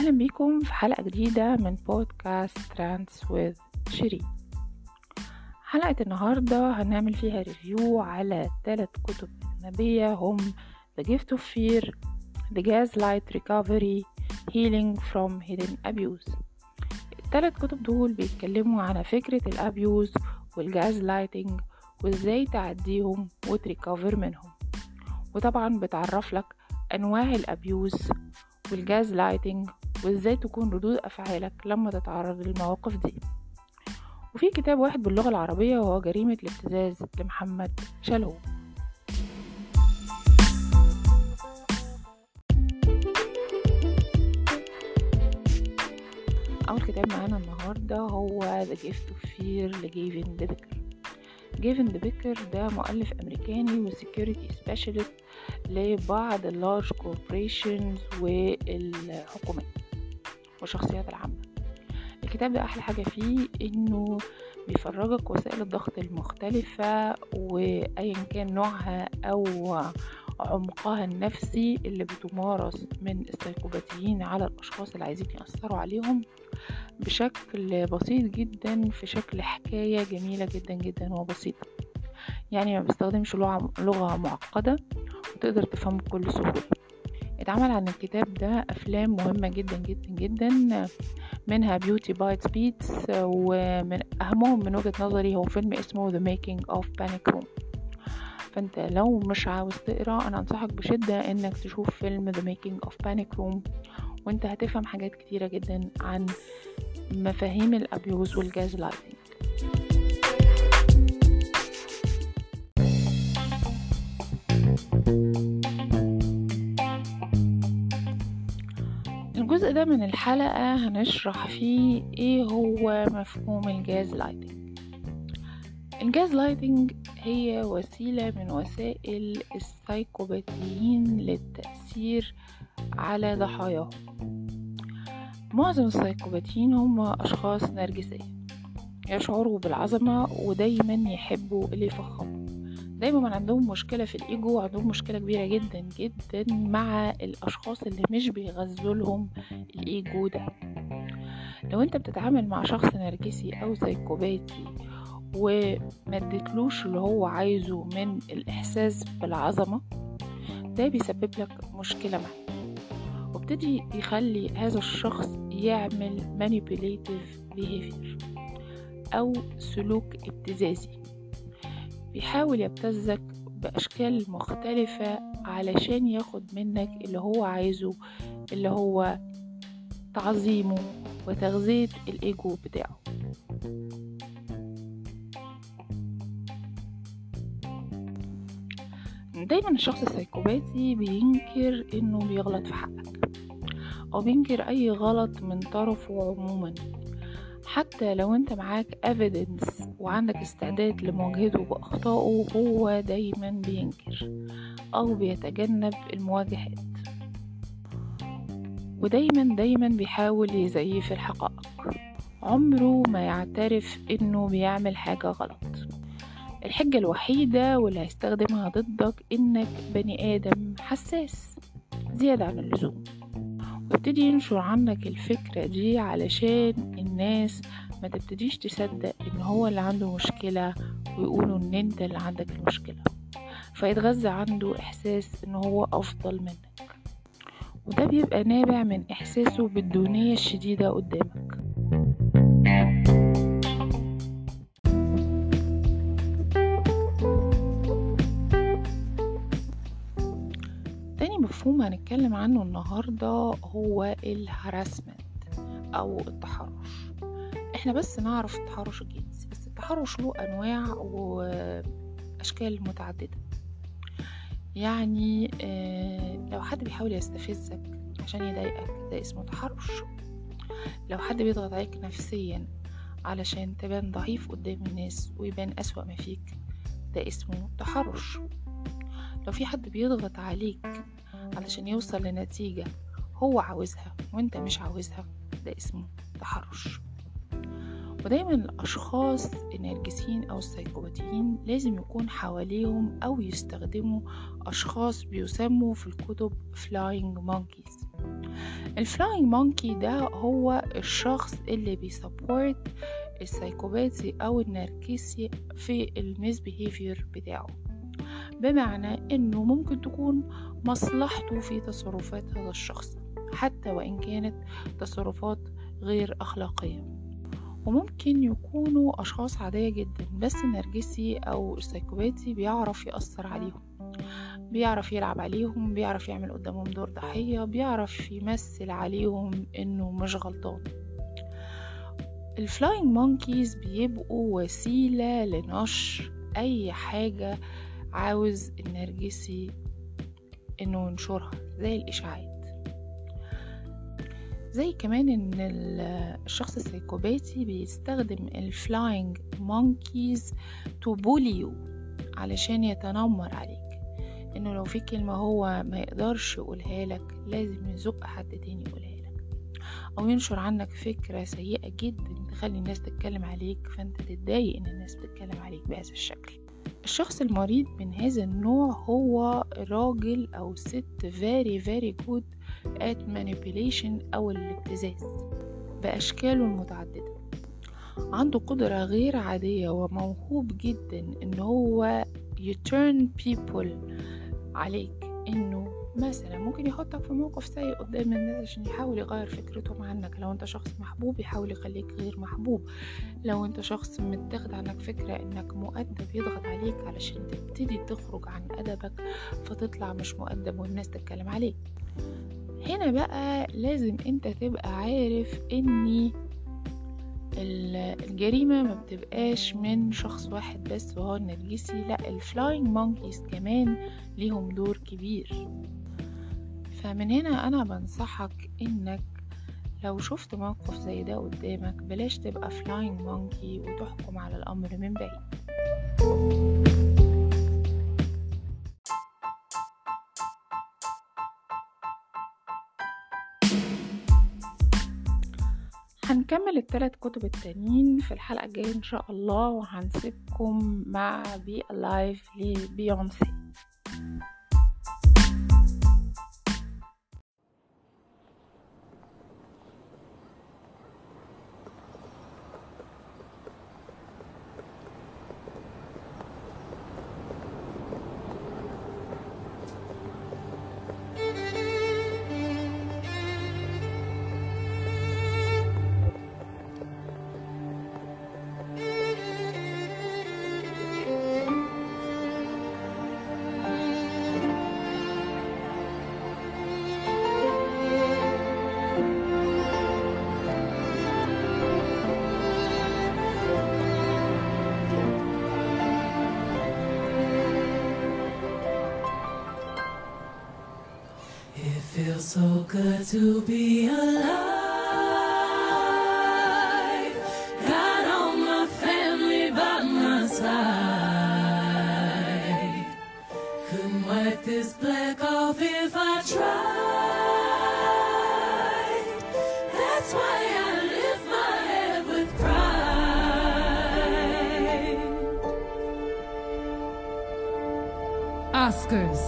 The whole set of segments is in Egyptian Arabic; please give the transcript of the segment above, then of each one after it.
أهلا بيكم في حلقة جديدة من بودكاست ترانس with شيرين حلقة النهاردة هنعمل فيها ريفيو على ثلاث كتب أجنبية هم The Gift of Fear The Gaslight Recovery Healing from Hidden Abuse الثلاث كتب دول بيتكلموا عن فكرة الأبيوز والجاز لايتنج وازاي تعديهم وتريكفر منهم وطبعا بتعرف لك أنواع الأبيوز والجاز لايتنج وازاي تكون ردود أفعالك لما تتعرض للمواقف دي وفي كتاب واحد باللغة العربية وهو جريمة الابتزاز لمحمد شلهوب أول كتاب معانا النهاردة هو The Gift of Fear لجيفن ديبكر جيفن ديبكر ده مؤلف أمريكاني وسيكوريتي سبيشالست لبعض اللارج كوربريشنز والحكومات والشخصيات العامة الكتاب ده أحلى حاجة فيه إنه بيفرجك وسائل الضغط المختلفة وأيا كان نوعها أو عمقها النفسي اللي بتمارس من السيكوباتيين على الأشخاص اللي عايزين يأثروا عليهم بشكل بسيط جدا في شكل حكاية جميلة جدا جدا وبسيطة يعني ما بيستخدمش لغة معقدة وتقدر تفهمه بكل سهولة اتعمل عن الكتاب ده أفلام مهمة جدا جدا جدا منها بيوتي بايتس بيتس ومن أهمهم من وجهة نظري هو فيلم اسمه The Making of Panic Room فانت لو مش عاوز تقرا انا انصحك بشدة انك تشوف فيلم The Making of Panic Room وانت هتفهم حاجات كتيرة جدا عن مفاهيم الابيوز والجاز لايتنج الجزء ده من الحلقة هنشرح فيه ايه هو مفهوم الجاز لايتنج الجاز لايتنج هي وسيلة من وسائل السايكوباتيين للتأثير على ضحاياهم معظم السايكوباتيين هم أشخاص نرجسية يشعروا بالعظمة ودايما يحبوا اللي يفخموا دايما عندهم مشكلة في الإيجو وعندهم مشكلة كبيرة جدا جدا مع الأشخاص اللي مش بيغذوا لهم الإيجو ده لو انت بتتعامل مع شخص نرجسي أو سايكوباتي ومدتلوش اللي هو عايزه من الإحساس بالعظمة ده بيسبب لك مشكلة معاه وابتدي يخلي هذا الشخص يعمل manipulative behavior أو سلوك ابتزازي بيحاول يبتزك بأشكال مختلفة علشان ياخد منك اللي هو عايزه اللي هو تعظيمه وتغذية الإيجو بتاعه دايما الشخص السايكوباتي بينكر انه بيغلط في حقك او بينكر اي غلط من طرفه عموما حتى لو انت معاك evidence وعندك استعداد لمواجهته باخطائه هو دايما بينكر او بيتجنب المواجهات ودايما دايما بيحاول يزيف الحقائق عمره ما يعترف انه بيعمل حاجة غلط الحجة الوحيدة واللي هيستخدمها ضدك انك بني ادم حساس زيادة عن اللزوم ويبتدي ينشر عنك الفكرة دي علشان الناس ما تبتديش تصدق ان هو اللي عنده مشكلة ويقولوا ان انت اللي عندك المشكلة فيتغذى عنده احساس ان هو افضل منك وده بيبقى نابع من احساسه بالدونية الشديدة قدامك مفهوم هنتكلم عنه النهاردة هو الهراسمنت أو التحرش احنا بس نعرف التحرش الجنسي بس التحرش له أنواع وأشكال متعددة يعني لو حد بيحاول يستفزك عشان يضايقك ده اسمه تحرش لو حد بيضغط عليك نفسيا علشان تبان ضعيف قدام الناس ويبان أسوأ ما فيك ده اسمه تحرش لو في حد بيضغط عليك علشان يوصل لنتيجة هو عاوزها وانت مش عاوزها ده اسمه تحرش ودايما الأشخاص النرجسيين أو السايكوباتيين لازم يكون حواليهم أو يستخدموا أشخاص بيسموا في الكتب flying monkeys الفلاينج مونكي ده هو الشخص اللي بيسبورت السايكوباتي أو النرجسي في الميس بيهيفير بتاعه بمعنى انه ممكن تكون مصلحته في تصرفات هذا الشخص حتى وان كانت تصرفات غير اخلاقيه وممكن يكونوا اشخاص عاديه جدا بس النرجسي او السايكوباتي بيعرف ياثر عليهم بيعرف يلعب عليهم بيعرف يعمل قدامهم دور ضحيه بيعرف يمثل عليهم انه مش غلطان الفلاينج مونكيز بيبقوا وسيله لنشر اي حاجه عاوز النرجسي انه ينشرها زي الاشاعات زي كمان ان الشخص السيكوباتي بيستخدم الفلاينج مونكيز تو بوليو علشان يتنمر عليك انه لو في كلمة هو ما يقدرش يقولها لك لازم يزق حد تاني يقولها لك او ينشر عنك فكرة سيئة جدا تخلي الناس تتكلم عليك فانت تتضايق ان الناس بتتكلم عليك بهذا الشكل الشخص المريض من هذا النوع هو راجل أو ست very very good at manipulation أو الابتزاز بأشكاله المتعددة عنده قدرة غير عادية وموهوب جدا ان هو يترن people عليك انه مثلا ممكن يحطك في موقف سيء قدام الناس عشان يحاول يغير فكرتهم عنك لو انت شخص محبوب يحاول يخليك غير محبوب لو انت شخص متاخد عنك فكرة انك مؤدب يضغط عليك علشان تبتدي تخرج عن ادبك فتطلع مش مؤدب والناس تتكلم عليك هنا بقى لازم انت تبقى عارف اني الجريمة ما بتبقاش من شخص واحد بس وهو النرجسي لا الفلاينج مونكيز كمان ليهم دور كبير فمن هنا انا بنصحك انك لو شفت موقف زي ده قدامك بلاش تبقى فلاينج مونكي وتحكم على الامر من بعيد هنكمل الثلاث كتب التانيين في الحلقة الجاية إن شاء الله وهنسيبكم مع بي ألايف لبيونسي feels so good to be alive. Got all my family by my side. Couldn't wipe this black off if I tried. That's why I lift my head with pride. Oscars.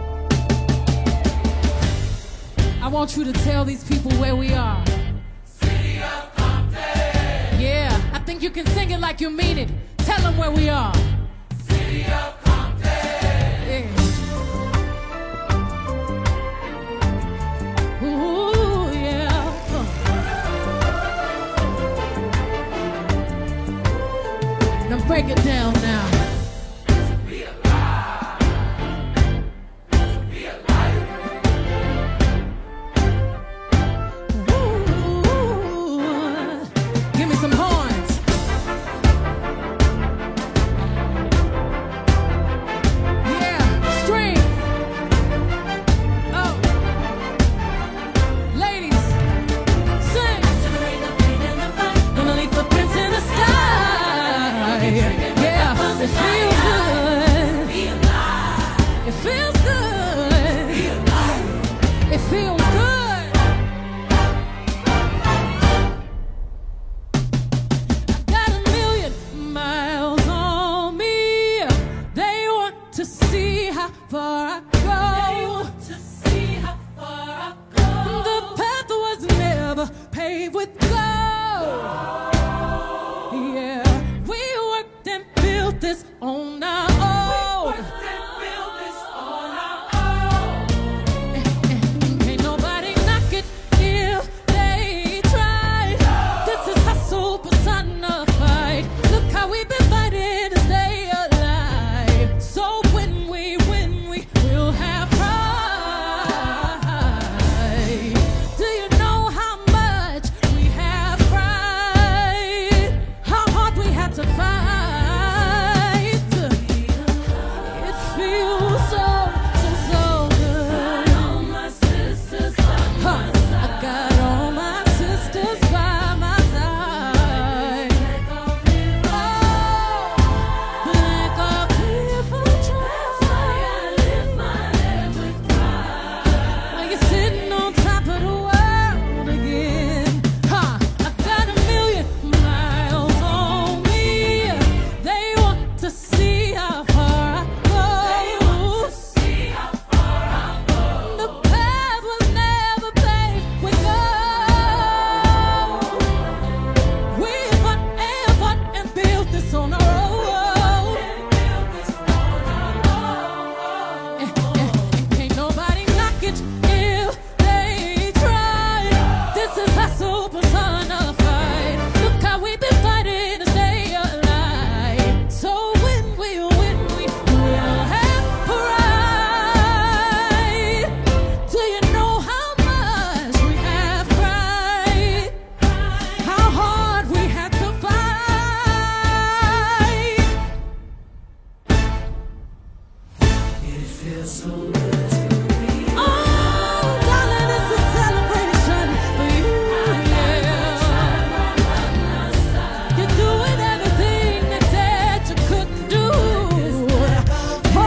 I want you to tell these people where we are. City of Compton. Yeah, I think you can sing it like you mean it. Tell them where we are. City of Compton. Yeah. Ooh, yeah. Uh. Now break it down now. Be alive. Be alive. Ooh, give me some horns. to see how far I go. To see how far I go. The path was never paved with gold. Yeah, we worked and built this on our own. And build this on our own. Ain't nobody knock it if they try. This is hustle personified. Look how we've been fighting to stay alive. So when we win, we will have pride. Do you know how much we have cried? How hard we had to fight. It feels so, so, so good. All my sisters by Huh. I got all my sisters by my side. Oh, like a beautiful I lift my head with pride. While you're sitting on top of the world again. Huh. I got a million miles on me. They want to see how far I go. See how far I go. The path was never paved with gold. We fought and fought and built this on our own. Build this on our own. Eh, eh, Can't nobody knock it if they try. This is hustle personified. Look how we've been fighting to stay alive. So when we win, we will have pride. Do you know how much we have cried? How hard we had to fight. Oh, darling, it's a celebration for you. Yeah. You're doing everything they said you couldn't do. Oh,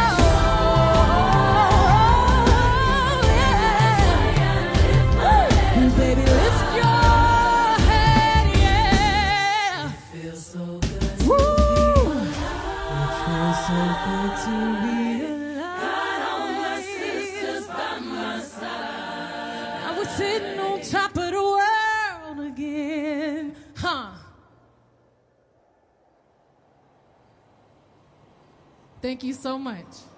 yeah. Baby, lift your head, yeah. Feels so good. Woo. It feels so good to be alive. All my sisters by my side. I was sitting on top of the world again. Huh. Thank you so much.